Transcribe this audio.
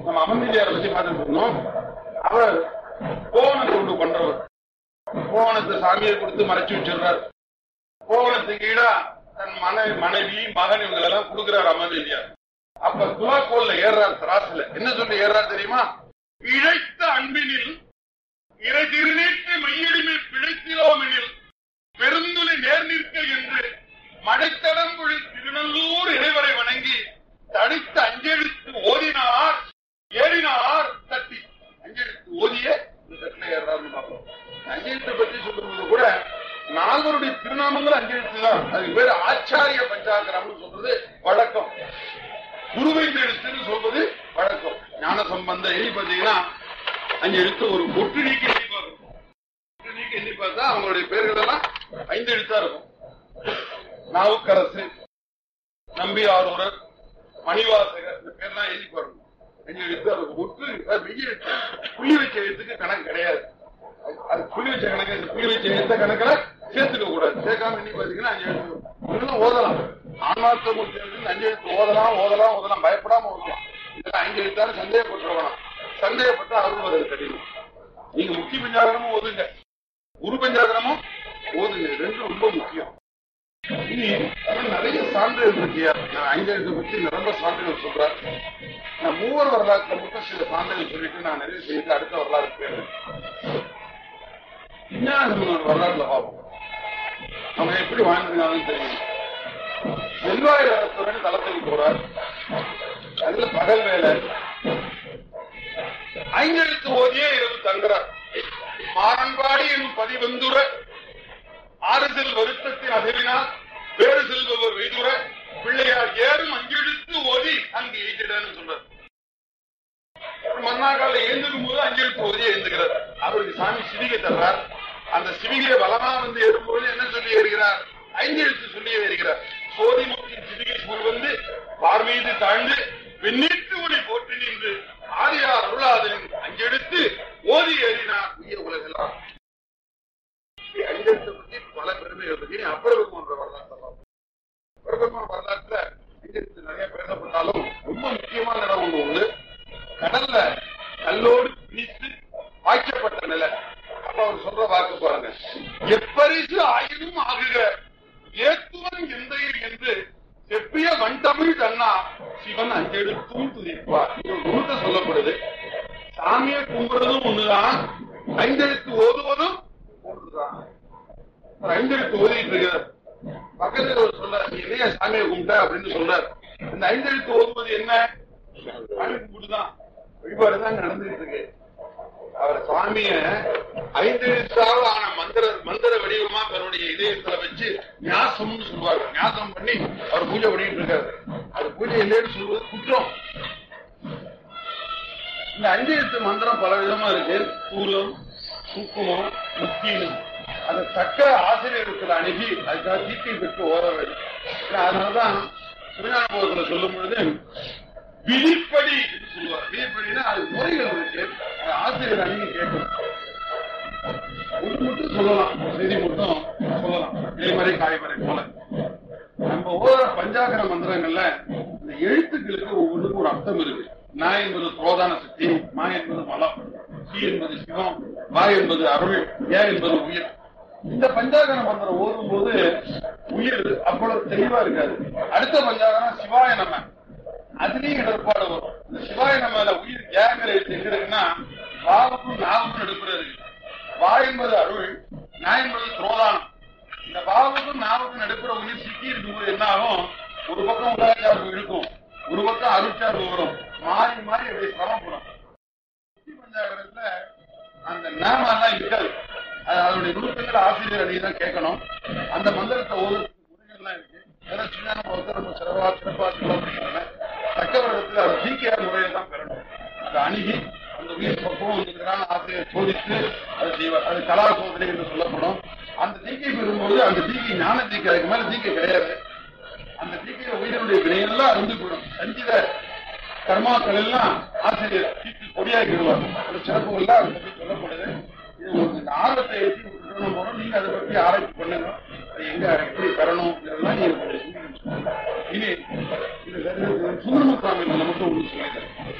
நம்ம அகமதியாரை பத்தி பார்த்துட்டு இருந்தோம் அவர் கோவண தொண்டு பண்றவர் கோவணத்தை சாமியை கொடுத்து மறைச்சு வச்சிடுறார் கோவணத்துக்கு ஈடா தன் மனைவி மனைவி மகன் இவங்க எல்லாம் கொடுக்கிறார் அமர்தியார் அப்ப துலாக்கோல்ல ஏறார் திராசுல என்ன சொல்லி ஏறார் தெரியுமா இழைத்த அன்பினில் இறை திருநீட்டு மையடிமை பிழைத்திலோமெனில் பெருந்துளை நேர் நிற்க என்று மடைத்தடம்புழி திருநல்லூர் இறைவரை வணங்கி தடித்த அஞ்செழுத்து ஓதினார் ஏறினார் தட்டி அஞ்செழுத்து ஓதிய இந்த தட்டில ஏறாருன்னு பார்ப்போம் அஞ்செழுத்தை பற்றி சொல்லும்போது கூட நால்வருடைய திருநாமங்கள் அஞ்செழுத்து தான் அதுக்கு பேர் ஆச்சாரிய பஞ்சாக்கரம்னு சொல்றது வழக்கம் குருவைந்தெழுத்துன்னு சொல்வது வழக்கம் ஞான சம்பந்த எண்ணி பார்த்தீங்கன்னா அஞ்சு எழுத்து ஒரு ஒட்டு நீக்கி எண்ணி பார்க்கணும் ஒட்டு நீக்கி எண்ணி பார்த்தா அவங்களுடைய பேர்கள் எல்லாம் ஐந்து எழுத்தா இருக்கும் நாவுக்கரசு நம்பி ஆரூரர் மணிவாசகர் இந்த பேர்லாம் எழுதி பாருங்க அஞ்சு எழுத்தா இருக்கும் ஒட்டு அது வெய்ய எழுத்து புள்ளி வச்ச எழுத்துக்கு கணக்கு கிடையாது அது- அது புள்ளி வச்ச கணக்கு இந்த புள்ளி வச்ச எழுத்த கணக்குல சேர்த்துக்க கூடாது சேர்க்காம எண்ணி பாத்தீங்கன்னா அஞ்சு எழுத்து வரும். இதெல்லாம் ஓதலாம் ஆன்மார்த்த மூர்த்தி எழுத்து அஞ்சு எழுத்து ஓதலாம் ஓதலாம் ஓதலாம் பயப்படாம ஓதலாம் இதெல்லாம் அஞ்சு எழுத்தாலும் சந்தேகப்பட்டு வேணாம் சந்தேகப்பட்டு அருள் வருது கடினம் நீங்க முக்கிய பஞ்சாகரமும் ஓதுங்க குரு பஞ்சாகரமும் ஓதுங்க இது ரெண்டும் ரொம்ப முக்கியம் இனி அதெல்லாம் நிறைய சான்றுகள் இருக்கியா நான் ஐந்தாயிரத்தை பத்தி நிரம்ப சான்றுகள் சொல்றேன் நான் மூவர் வரலாற்றுல மட்டும் சில சான்றுகள் சொல்லிட்டு நான் நிறைய சொல்லிட்டு அடுத்த வரலாறு போயிடுறேன் விஞ்ஞானசம்பந்தோட வரலாறுல பார்ப்போம் அவங்க எப்படி வாழ்ந்திருக்காங்கன்னு தெரியும் செல்வாயிரத்துடன் தளத்துக்கு போறார் அதுல பகல் வேலை ஐந்தெழுத்து ஓதியே இரவு தங்குறார் மாறன்பாடி எனும் பதிவந்துர ஆறு செல் வருத்தத்தின் அசைவினால் வேறு செல்பவர் வெய்துர பிள்ளையார் ஏறும் அஞ்செழுத்து ஓதி அங்கு எய்திடன்னு சொல்றார் மன்னாக்கால எழுந்துக்கும் போது அஞ்செழுத்து ஓதி எழுந்துகிறார் அவருக்கு சாமி சிவிகை தர்றார் அந்த சிவிகையை பலமா வந்து ஏறும்போது என்ன சொல்லி ஏறுகிறார் ஐந்தெழுத்து சொல்லி ஏறுகிறார் சோதிமுத்தின் சிவிகை சூழ் வந்து பார்மீது தாழ்ந்து வெண்ணீட்டு ஒளி போற்றி நின்று ஆரியார் அருளாதலின் அஞ்செடுத்து ஓதி ஏறினார் உய உலகெல்லாம் இப்படி அஞ்செழுத்தை பற்றி பல பெருமைகள் இருக்கு இனி அப்பரபெருமான் வரலாற்று பார்ப்போம். அப்பரபெருமான் வரலாற்றுல அஞ்செழுத்து நிறைய பேசப்பட்டாலும் ரொம்ப முக்கியமான இடம் ஒண்ணு உண்டு கடல்ல கல்லோடு பிடித்து வாய்க்கப்பட்ட நிலை அப்ப அவர் சொல்ற வாக்கு பாருங்க எப்பரிசு ஆயினும் ஆகுக ஏத்துவன் எந்தையில் என்று செப்பிய வண்டமிழ் தன்னா சிவன் அஞ்செடுத்தும் துதிப்பார் இது ஒரு நூல்ல சொல்லப்படுது சாமியை கும்பிடுறதும் ஒண்ணுதான் ஐந்தெழுத்து ஓதுவதும் ஒன்றுதான் ஒரு ஐந்தெழுத்து ஓதிட்டு இருக்கிறார் பக்கத்துல ஒரு சொல்றார் நீ என்னையா சாமியை கும்பிட்ட அப்படின்னு சொல்றார் இந்த ஐந்தெழுத்து ஓதுவது என்ன சாமி கும்பிட்டுதான் வழிபாடுதான் நடந்துட்டு இருக்கு அவர் சுவாமிய ஐந்து எழுத்தாவது ஆன மந்திர மந்திர வடிவமா தன்னுடைய இதயத்துல வச்சு ஞாசம்னு சொல்லுவாரு ஞாசம் பண்ணி அவர் பூஜை பண்ணிட்டு இருக்காரு அது பூஜை இல்லைன்னு சொல்வது குற்றம் இந்த அஞ்சு எழுத்து மந்திரம் பல விதமா இருக்கு சூலம் சுக்குமம் முக்கியம் அதை தக்க ஆசிரியர்கள் அணுகி அதுக்காக தீட்டை பெற்று ஓர வேண்டும் ஏன்னா, அதனாலதான் சிவஞானபோதத்துல சொல்லும் பொழுது விதிப்படி என்று சொல்லுவார் விதிப்படினா அது முறைகள் இருக்கு அதை ஆசிரியர் அணுகி கேட்கணும் ஒன்று மட்டும் சொல்லலாம் ஒரு செய்தி மட்டும் சொல்லலாம் இலைமறை காய்மறை போல நம்ம ஓதுற பஞ்சாகர மந்திரங்கள்ல இந்த எழுத்துக்களுக்கு ஒவ்வொன்றுக்கும் ஒரு அர்த்தம் இருக்கு நா என்பது புரோதான சக்தி மா என்பது மலம் சி என்பது சிவம் வா என்பது அருள் ஏ என்பது உயிர் இந்த பஞ்சாகர மந்திரம் ஓதும் போது உயிர் அவ்வளவு தெளிவா இருக்காது அடுத்த பஞ்சாகரம் சிவாய நம்ம அதுலயும் இடர்பாடு வரும் இந்த சிவாய நம்ம உயிர் ஏங்கிற எழுத்து எங்க இருக்குன்னா வாவுக்கும் நாவுக்கும் எடுப்புல இருக்கு வா என்பது அருள் நா என்பது துரோதானம் இந்த பாவத்துக்கும் நாவுக்கும் நடுப்புற உயிர் சிக்கி இருக்கும்போது என்ன ஆகும் ஒரு பக்கம் உதாச்சார்பு இருக்கும் ஒரு பக்கம் அருட்சார்பு வரும் மாறி மாறி அப்படியே சிரமப்படும் சுத்தி பஞ்சாகரத்துல அந்த நாமெல்லாம் இருக்காது அது அதனுடைய நுணுக்கங்கள் ஆசிரியர் அடி தான் கேட்கணும் அந்த மந்திரத்தை ஒரு முறைகள்லாம் இருக்கு அதெல்லாம் சின்ன ஒருத்தர் ரொம்ப சிறப்பா சிறப்பா சொல்ல தக்க வருடத்தில் அது ஜிகேஆர் முறையை தான் பெறணும் அதை அணுகி அந்த உயிர் பக்குவம் இருக்கிறான ஆசிரியர் சோதித்து அதை செய்வார் அது கலா சோதனை என்று சொல்லப்படும் அந்த தீக்கை பெறும்போது அந்த தீக்கை ஞான தீக்கை அதுக்கு மேல தீக்கை கிடையாது அந்த தீக்கையில உயிரினுடைய வினையெல்லாம் அருந்து போயிடும் சஞ்சித கர்மாக்கள் எல்லாம் ஆசிரியர் தீக்கு கொடியாக்கிடுவார் அந்த சிறப்புகள்லாம் அதை பற்றி சொல்லப்படுது இது உங்களுக்கு ஆர்வத்தை ஏற்றி விட்டுணும் போறோம் நீங்க அதை பற்றி ஆராய்ச்சி பண்ணுங்க அது எங்க எப்படி பெறணும் இதெல்லாம் நீங்க கொஞ்சம் சிந்திக்கணும். இனி இது சுந்தரமுத்தாமில் நமக்கு ஒன்று சொல்லிடுறேன்